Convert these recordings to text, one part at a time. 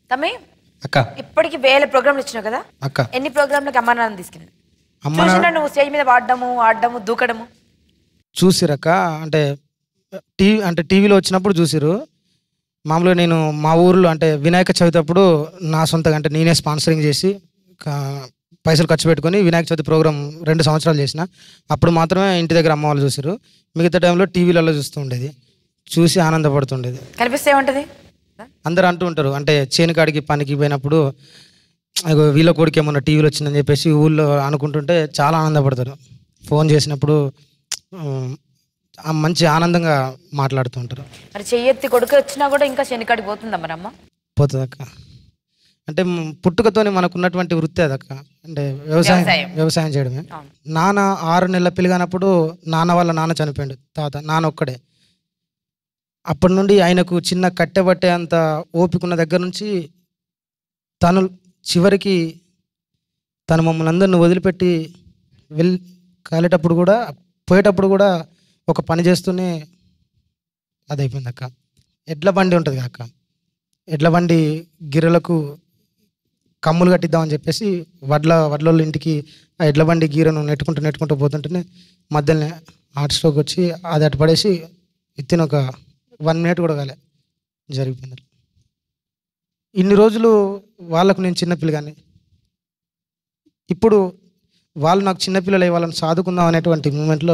తమ్మి అక్క ఇప్పటికి వేల ప్రోగ్రాంలు ఇచ్చినావు కదా అక్క ఎన్ని ప్రోగ్రాంలకు అమ్మా నాన్న తీసుకెళ్ళి అమ్మ చూసినా నువ్వు స్టేజ్ మీద పాడడము ఆడడము దూకడము చూసిరక్క అంటే టీవీ అంటే టీవీలో వచ్చినప్పుడు చూసిరు మామూలుగా నేను మా ఊర్లో అంటే వినాయక చవితి అప్పుడు నా సొంతగా అంటే నేనే స్పాన్సరింగ్ చేసి కా- పైసలు ఖర్చు పెట్టుకొని వినాయక చవితి ప్రోగ్రామ్ రెండు సంవత్సరాలు చేసిన అప్పుడు మాత్రమే ఇంటి దగ్గర అమ్మ వాళ్ళు చూసిరు మిగతా టైంలో టీవీలలో చూస్తూ ఉండేది చూసి ఆనందపడుతుండేది కనిపిస్తే ఏముంటది అందరూ అంటూ ఉంటారు అంటే చేనుకాడికి పనికి పోయినప్పుడు అగో వీళ్ళ కొడుకు ఏమన్నా టీవీలో వచ్చిందని చెప్పేసి ఊళ్ళో అనుకుంటుంటే చాలా ఆనందపడతారు ఫోన్ చేసినప్పుడు ఉమ్, ఆ మంచి ఆనందంగా మాట్లాడుతూ ఉంటారు మరి చెయ్యెత్తి కొడుకు వచ్చినా కూడా ఇంకా శనికాడికి పోతుందా మరి అమ్మ పోతుంది అక్క అంటే మ్, పుట్టుకతోనే మనకు ఉన్నటువంటి వృత్తి అదక్క అంటే వ్యవసాయం వ్యవసాయం. వ్యవసాయం చేయడమే అవును. నాన్న ఆరు నెలల పిల్లగానప్పుడు నాన్న వాళ్ళ నాన్న చనిపోయాడు తాత నాన్న ఒక్కడే అప్పటి నుండి ఆయనకు చిన్న కట్టెబట్టే అంత ఓపిక ఉన్న దగ్గర నుంచి తను చివరికి తను మమ్మల్ని అందరిని వదిలిపెట్టి వెళ్ కాలేటప్పుడు కూడా పోయేటప్పుడు కూడా ఒక పని చేస్తూనే అది అయిపోయింది అక్క ఎడ్ల బండి ఉంటుంది అక్క ఎడ్ల బండి గిర్రెలకు కమ్ములు కట్టిద్దామని చెప్పేసి వడ్ల వడ్ల ఇంటికి ఆ ఎడ్ల బండి గీరను నెట్టుకుంటూ నెట్టుకుంటూ పోతుంటేనే మధ్యలోనే హార్ట్ స్ట్రోక్ వచ్చి అది అటు పడేసి ఎత్తిన ఒక వన్ మినిట్ కూడా కాలే జరిగిపోయింది ఇన్ని రోజులు వాళ్ళకు నేను చిన్నపిల్లగాని ఇప్పుడు వాళ్ళు నాకు చిన్నపిల్లలు అయ్యి వాళ్ళని సాదుకుందాం అనేటువంటి మూమెంట్లో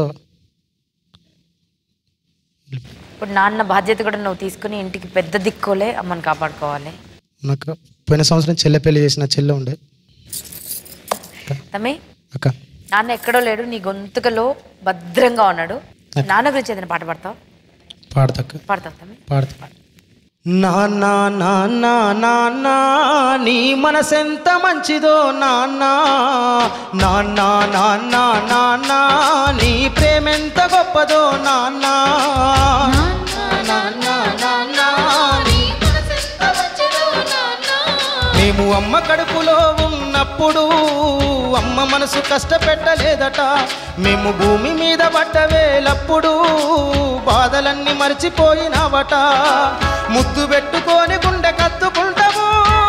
ఇప్పుడు నాన్న బాధ్యత కూడా నువ్వు తీసుకుని ఇంటికి పెద్ద దిక్కోలే అమ్మని కాపాడుకోవాలి నాకు పోయిన సంవత్సరం చెల్లె పెళ్లి చేసిన చెల్లె ఉండే తమ్మి అక్క నాన్న ఎక్కడో లేడు నీ గొంతుకలో భద్రంగా ఉన్నాడు నాన్న గురించి ఏదైనా పాట పాడతావు పాడతక్క పాడతావు తమ్మి పాడతా నాన్న నాన్న నాన్న నీ మనసెంత మంచిదో నాన్న నాన్న నాన్న నాన్న నీ ప్రేమెంత గొప్పదో నాన్న నాన్న నాన్న నీ మేము అమ్మ కడుపులో ఉన్నప్పుడు అమ్మ మనసు కష్టపెట్టలేదట మేము భూమి మీద పడ్డవేలప్పుడు బాధలన్నీ మర్చిపోయినావట ముద్దు పెట్టుకొని గుండె కత్తుకుంటాము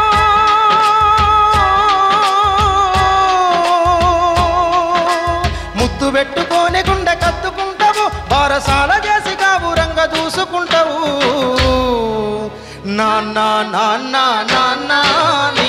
ముద్దు పెట్టుకొని గుండె కత్తుకుంటావు బారసాల చేసి కావురంగ చూసుకుంటావు నాన్న నాన్న నాన్న నీ